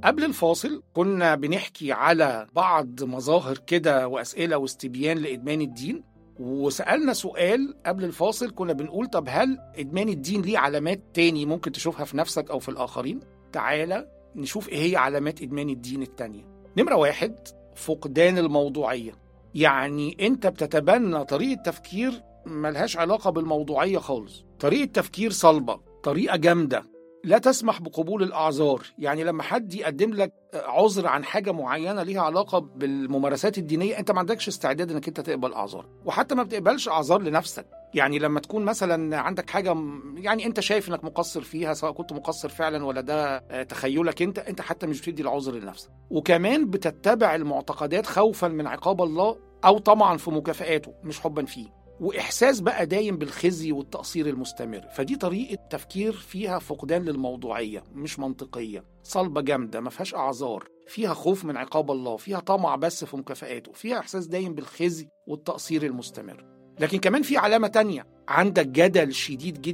قبل الفاصل كنا بنحكي على بعض مظاهر كده وأسئلة واستبيان لإدمان الدين وسألنا سؤال قبل الفاصل كنا بنقول طب هل إدمان الدين ليه علامات تاني ممكن تشوفها في نفسك أو في الآخرين؟ تعالى نشوف إيه هي علامات إدمان الدين التانية نمرة واحد فقدان الموضوعية يعني أنت بتتبنى طريقة تفكير ملهاش علاقة بالموضوعية خالص طريقة تفكير صلبة طريقة جامدة لا تسمح بقبول الأعذار يعني لما حد يقدم لك عذر عن حاجة معينة ليها علاقة بالممارسات الدينية أنت ما عندكش استعداد أنك أنت تقبل أعذار وحتى ما بتقبلش أعذار لنفسك يعني لما تكون مثلا عندك حاجة يعني أنت شايف أنك مقصر فيها سواء كنت مقصر فعلا ولا ده تخيلك أنت أنت حتى مش بتدي العذر لنفسك وكمان بتتبع المعتقدات خوفا من عقاب الله أو طمعا في مكافآته مش حبا فيه واحساس بقى دايم بالخزي والتقصير المستمر فدي طريقه تفكير فيها فقدان للموضوعيه مش منطقيه صلبه جامده ما فيهاش اعذار فيها خوف من عقاب الله فيها طمع بس في مكافآته فيها احساس دايم بالخزي والتقصير المستمر لكن كمان في علامه تانية عندك جدل شديد جدا